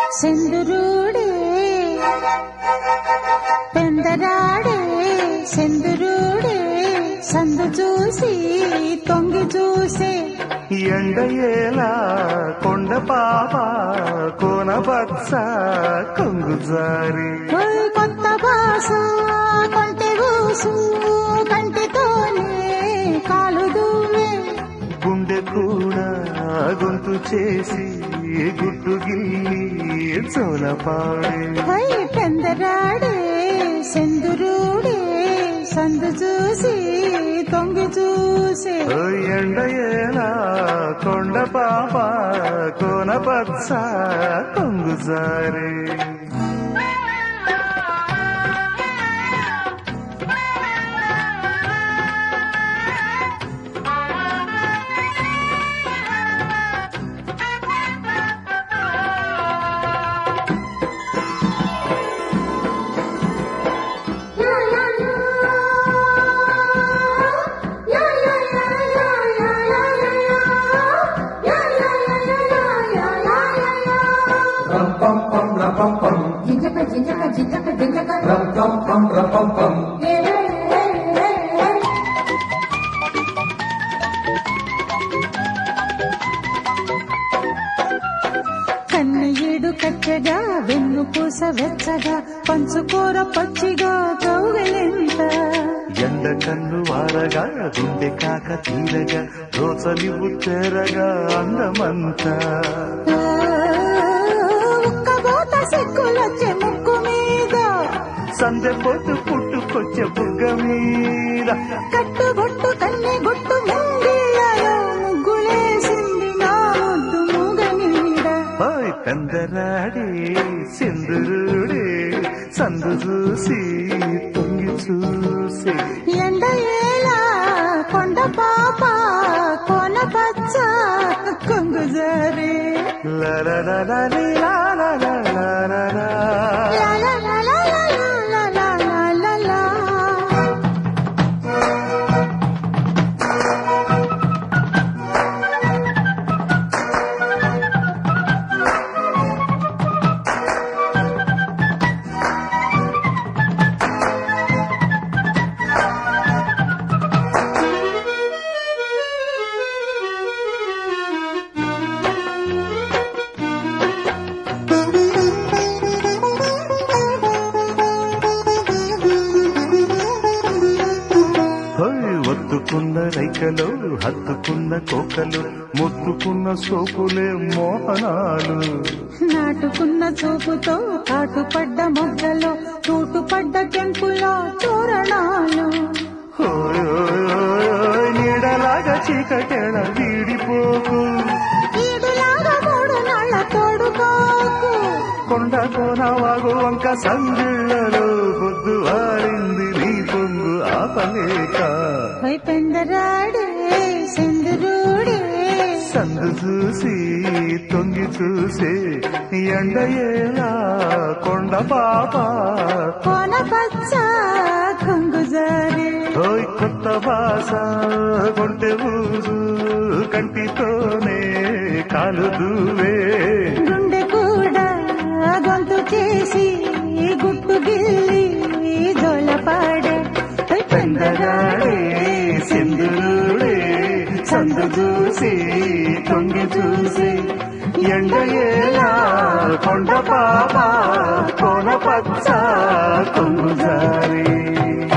సెందురుడే పెందరాడే సెందురుడే సందు చూసి తొంగి చూసే ఎండయేలా కొండ పాప కోన బత్స కొంగు జారి ఓయ్ కొత్త బాస కొంటె ఊసు కంటితోనే కాలు దువ్వే గుండె కూడా గొంతు చేసి గుట్టు గిల్లి చోలపాడే ఓయ్ పెందరాడే సెందురుడే సందు చూసి తొంగి చూసే ఓ ఎండయేలా కొండ పాప కోన బత్స కొంగు జారి రం పం పం ర పం పం జింజక జింజక జింజక జింజక రం పం పం ర పం పం ఏ ఏ ఏ ఏ కన్నయ్యేడు కట్టెగా వెన్ను పూస వెచ్చగా పంచుకోర పచ్చిగా కౌగలింత ఎండ కన్ను వారగా గుండె కాక తీరగా రోచలివు తెరగా అందమంతా ఆ, ఉక్కబోత సిక్కులొచ్చే ముక్కు మీద సందె పొద్దు పుట్టుకొచ్చే బుగ్గ మీద కట్టుబొట్టు కన్నె గుట్టు ముంగిళ్ళలో ముగ్గులేసింది నా ముద్దు మూగ నీడ ఓయ్ పెందరాడే సింధురుడే సందు చూసి తొంగి చూసి ఎండ ఏలా కొండ పాప కొన పచ్చ కొంగు జారే లలలలలి లాలలలలలా. లా లా లా లా లా లా లా లా లా లా. ఓయ్ ఒత్తుకున్న రైకలు హత్తుకున్న కోకలు ముత్తుకున్న సోపులే మోహనాలు నాటుకున్న చూపుతో కాటుపడ్డ మొగ్గలో తూటుపడ్డ కెంపులో తోరణాలు ఓయ్ ఓయ్ ఓయ్ ఓయ్ నీడలాగా చీకటెళ వీడిపోకు ఈడులాగా మూడు నాళ్ళ తోడుకోకు కొండ కోన వాగు వంక సంగిళ్ళలో బొద్దు వారింది నీ పొంగు ఆపలేక పై పెందరాడే సెందురుడే సందు చూసి తొంగి చూసే ఎండయేలా కొండ పాప కొన పచ్చ కొంగు జారే ఓయ్ కొత్త భాష కొంటె ఊరు కంటితోనే కాలు దూవే గుండె కూడా గొంతు చేసి గుట్టు గిల్లి జోలపాడే పై పెందగాడే సింధురుడే సందు చూసి తొంగి చూసి ఎండయేలా కొండ పాప కోన పచ్చ కొంగు జారి